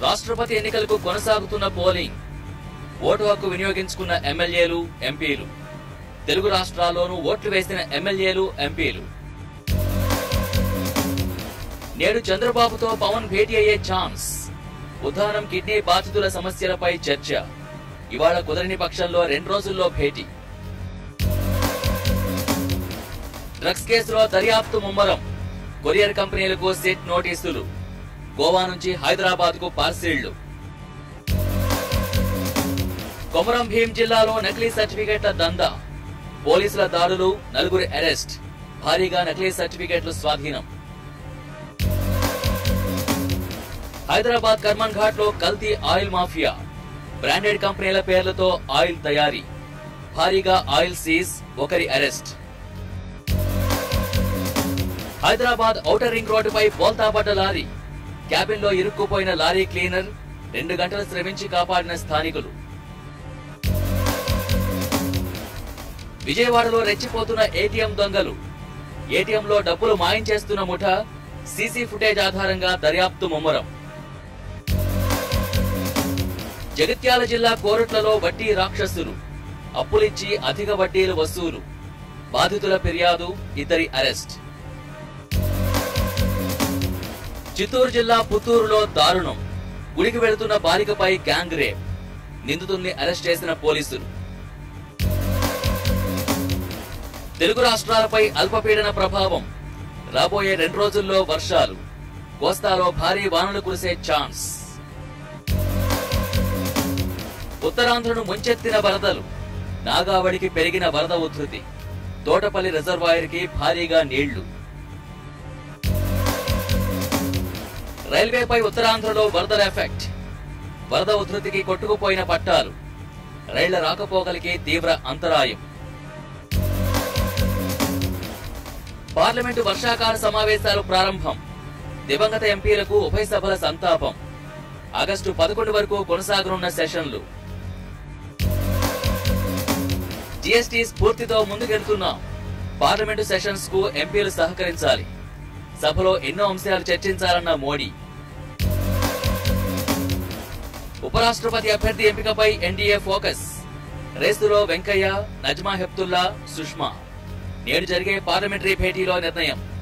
రాష్ట్రపతి ఎన్నికలకు కొనసాగుతున్న పోలింగ్ ఓటు హక్కు వినియోగించుకున్న ఎమ్మెల్యేలు ఎంపీలు తెలుగు రాష్ట్రాల్లోనూ ఓట్లు వేసిన ఎమ్మెల్యేలు ఎంపీలు నేడు చంద్రబాబుతో పవన్ భేటీ అయ్యే ఛాన్స్ ఉదాహరణం కిడ్నీ బాధితుల సమస్యలపై చర్చ ఇవాళ కుదరని పక్షంలో రెండు రోజుల్లో భేటీ డ్రగ్స్ కేసులో దర్యాప్తు ముమ్మరం కొరియర్ కంపెనీలకు సెట్ నోటీసులు గోవా నుంచి హైదరాబాద్ కు పార్సిళ్లు కొమరం భీం జిల్లాలో నకిలీ సర్టిఫికెట్ల దందా పోలీసుల దాడులు నలుగురు అరెస్ట్ భారీగా నకిలీ సర్టిఫికెట్లు స్వాధీనం హైదరాబాద్ కర్మన్ ఘాట్ లో కల్తీ ఆయిల్ మాఫియా బ్రాండెడ్ కంపెనీల పేర్లతో ఆయిల్ తయారీ భారీగా ఆయిల్ సీజ్ ఒకరి అరెస్ట్ హైదరాబాద్ ఔటర్ రింగ్ రోడ్డుపై బోల్తాపడ్డ లారీ క్యాబిన్ లో ఇరుక్కుపోయిన లారీ క్లీనర్ రెండు గంటలు శ్రమించి కాపాడిన స్థానికులు విజయవాడలో రెచ్చిపోతున్న ఏటీఎం దొంగలు ఏటీఎంలో డబ్బులు మాయించేస్తున్న ముఠ సీసీ ఫుటేజ్ ఆధారంగా దర్యాప్తు ముమ్మరం జగిత్యాల జిల్లా కోరట్లలో వడ్డీ రాక్షసులు అప్పులిచ్చి అధిక వడ్డీలు వసూలు బాధితుల ఫిర్యాదు ఇద్దరి అరెస్ట్ చిత్తూరు జిల్లా పుత్తూరులో దారుణం గుడికి వెళుతున్న బాలికపై గ్యాంగ్ రేప్ నిందితుల్ని అరెస్ట్ చేసిన పోలీసులు తెలుగు రాష్ట్రాలపై అల్పపీడన ప్రభావం రాబోయే రెండు రోజుల్లో వర్షాలు కోస్తాలో భారీ వానలు కురిసే ఛాన్స్ ఉత్తరాంధ్రను ముంచెత్తిన వరదలు నాగావళికి పెరిగిన వరద ఉధృతి తోటపల్లి రిజర్వాయర్ కి భారీగా నీళ్లు రైల్వేపై ఉత్తరాంధ్రలో వరదల ఎఫెక్ట్ వరద ఉధృతికి కొట్టుకుపోయిన పట్టాలు రైళ్ల రాకపోకలకి తీవ్ర అంతరాయం పార్లమెంటు వర్షాకాల సమావేశాలు ప్రారంభం దివంగత ఎంపీలకు ఉభయ సభల సంతాపం ఆగస్టు పదకొండు వరకు కొనసాగనున్న సెషన్లు జీఎస్టీ స్ఫూర్తితో ముందుకెళ్తున్నాం పార్లమెంటు సెషన్స్ కు ఎంపీలు సహకరించాలి సభలో ఎన్నో అంశాలు చర్చించాలన్న మోడీ ఉపరాష్ట్రపతి అభ్యర్థి ఎంపికపై ఎన్డీఏ ఫోకస్ రేసులో వెంకయ్య నజ్మా హెప్తుల్లా సుష్మా నేడు జరిగే పార్లమెంటరీ భేటీలో నిర్ణయం